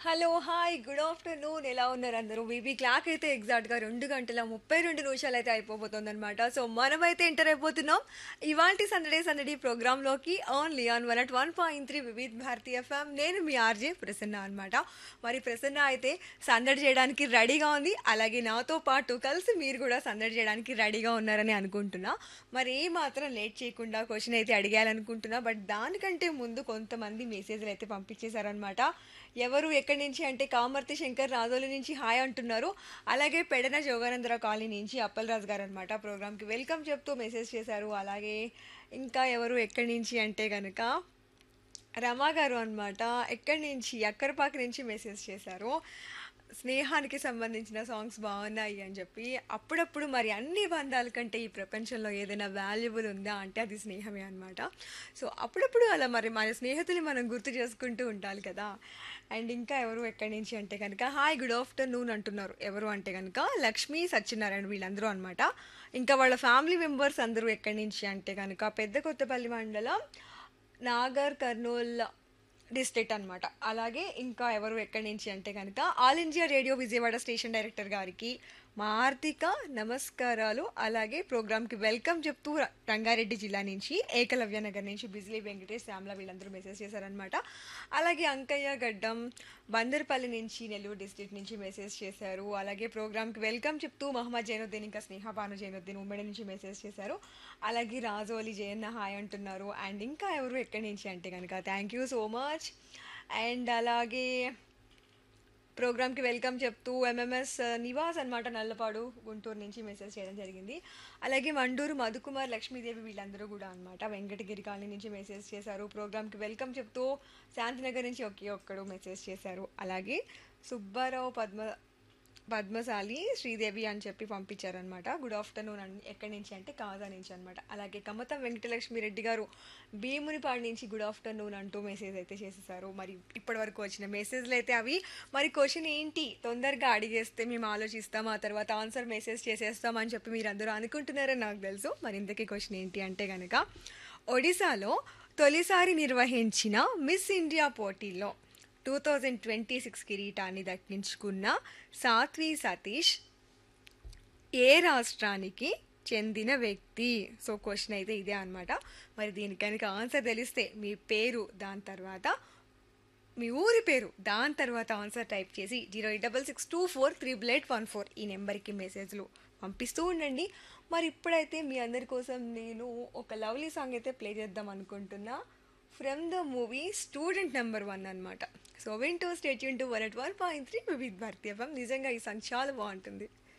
hello hi good afternoon ఎలా ఉన్నారు అందరూ బీబీ క్లాక్ అయితే ఎగ్జాక్ట్గా రెండు గంటల ముప్పై రెండు నిమిషాలు అయితే అయిపోతుంది అనమాట సో మనమైతే ఎంటర్ అయిపోతున్నాం ఇవాంటి సందడే సందడి ప్రోగ్రాంలోకి only on one at one point three Vividh Bharati F M నేను మీ ఆర్జే ప్రసన్న అనమాట మరి ప్రసన్న అయితే సందడి చేయడానికి రెడీగా ఉంది అలాగే నాతో పాటు కలిసి మీరు కూడా సందడి చేయడానికి రెడీగా ఉన్నారని అనుకుంటున్నా మరి ఏ మాత్రం లేట్ చేయకుండా క్వశ్చన్ అయితే అడిగాలనుకుంటున్నా బట్ దానికంటే ముందు కొంతమంది మెసేజ్లు అయితే పంపించేశారనమాట ఎవరు ఎక్కడి నుంచి అంటే కామర్తి శంకర్ రాజోలి నుంచి హాయ్ అంటున్నారు అలాగే పెడన జోగానందరావు కాలనీ నుంచి అప్పలరాజు గారు అనమాట ప్రోగ్రామ్కి వెల్కమ్ చెప్తూ మెసేజ్ చేశారు అలాగే ఇంకా ఎవరు ఎక్కడి నుంచి అంటే కనుక రమా గారు అనమాట ఎక్కడి నుంచి అక్కరపాక నుంచి మెసేజ్ చేశారు స్నేహానికి సంబంధించిన సాంగ్స్ బాగున్నాయి అని చెప్పి అప్పుడప్పుడు మరి అన్ని బంధాల కంటే ఈ ప్రపంచంలో ఏదైనా వాల్యుబుల్ ఉందా అంటే అది స్నేహమే అనమాట సో అప్పుడప్పుడు అలా మరి మన స్నేహితులు మనం గుర్తు చేసుకుంటూ ఉండాలి కదా అండ్ ఇంకా ఎవరు ఎక్కడి నుంచి అంటే కనుక హాయ్ గుడ్ ఆఫ్టర్నూన్ అంటున్నారు ఎవరు అంటే కనుక లక్ష్మీ సత్యనారాయణ వీళ్ళందరూ అనమాట ఇంకా వాళ్ళ ఫ్యామిలీ మెంబర్స్ అందరూ ఎక్కడి నుంచి అంటే కనుక పెద్ద కొత్తపల్లి మండలం నాగర్ కర్నూల్ డిస్ట్రిక్ట్ అనమాట అలాగే ఇంకా ఎవరు ఎక్కడి నుంచి అంటే కనుక All India Radio Vijayawada station director గారికి మా ఆర్థిక నమస్కారాలు అలాగే ప్రోగ్రామ్కి వెల్కమ్ చెప్తూ ర- రంగారెడ్డి జిల్లా నుంచి ఏకలవ్య నగర్ నుంచి బిజిలీ వెంకటేష్ శ్యామల వీళ్ళందరూ మెసేజ్ చేశారనమాట అలాగే అంకయ్య గడ్డం బందర్పల్లి నుంచి నెల్లూరు డిస్ట్రిక్ట్ నుంచి మెసేజ్ చేశారు అలాగే ప్రోగ్రామ్కి వెల్కమ్ చెప్తూ మహమ్మద్ జైనుద్దీన్ ఇంకా స్నేహ భాను జైనుద్దీన్ ఉమ్మడి నుంచి మెసేజ్ చేశారు అలాగే రాజోలి జయన్న హాయ్ అంటున్నారు అండ్ ఇంకా ఎవరు ఎక్కడి నుంచి అంటే కనుక thank you so much and అలాగే ప్రోగ్రామ్కి వెల్కమ్ చెప్తూ ఎంఎంఎస్ నివాస్ అనమాట నల్లపాడు గుంటూరు నుంచి మెసేజ్ చేయడం జరిగింది అలాగే మండూరు మధుకుమార్ లక్ష్మీదేవి వీళ్ళందరూ కూడా అనమాట వెంకటగిరి కాలనీ నుంచి మెసేజ్ చేశారు ప్రోగ్రామ్కి వెల్కమ్ చెప్తూ శాంతినగర్ నుంచి ఒకే ఒక్కడు మెసేజ్ చేశారు అలాగే సుబ్బారావు పద్మ పద్మశాలి శ్రీదేవి అని చెప్పి పంపించారనమాట గుడ్ ఆఫ్టర్నూన్ అని ఎక్కడి నుంచి అంటే కాజా నుంచి అనమాట అలాగే కమతం వెంకటలక్ష్మి రెడ్డి గారు భీమునిపాడు నుంచి గుడ్ ఆఫ్టర్నూన్ అంటూ మెసేజ్ అయితే చేసేసారు మరి ఇప్పటి వరకు వచ్చిన మెసేజ్లు అయితే అవి మరి క్వశ్చన్ ఏంటి తొందరగా అడిగేస్తే మేము ఆలోచిస్తాం ఆ తర్వాత ఆన్సర్ మెసేజ్ చేసేస్తాం అని చెప్పి మీరు అందరూ అనుకుంటున్నారని నాకు తెలుసు మరి ఇంతకీ క్వశ్చన్ ఏంటి అంటే కనుక ఒడిశాలో తొలిసారి నిర్వహించిన మిస్ ఇండియా పోటీలో టూ థౌజండ్ ట్వంటీ సిక్స్ కిరీటాన్ని దక్కించుకున్న సాత్వి సతీష్ ఏ రాష్ట్రానికి చెందిన వ్యక్తి సో క్వశ్చన్ అయితే ఇదే అనమాట మరి దీనికి కనుక ఆన్సర్ తెలిస్తే మీ పేరు దాని తర్వాత మీ ఊరి పేరు దాని తర్వాత ఆన్సర్ టైప్ చేసి zero eight double six two four triple eight one four ఈ నెంబర్కి మెసేజ్లు పంపిస్తూ ఉండండి మరి ఇప్పుడైతే మీ అందరి కోసం నేను ఒక లవ్లీ సాంగ్ అయితే ప్లే చేద్దాం అనుకుంటున్నా from the movie student number one అనమాట సో వింటూ స్టేట్ యూన్ to one at one point three with Bharatiya నిజంగా ఈ సాంగ్ చాలా బాగుంటుంది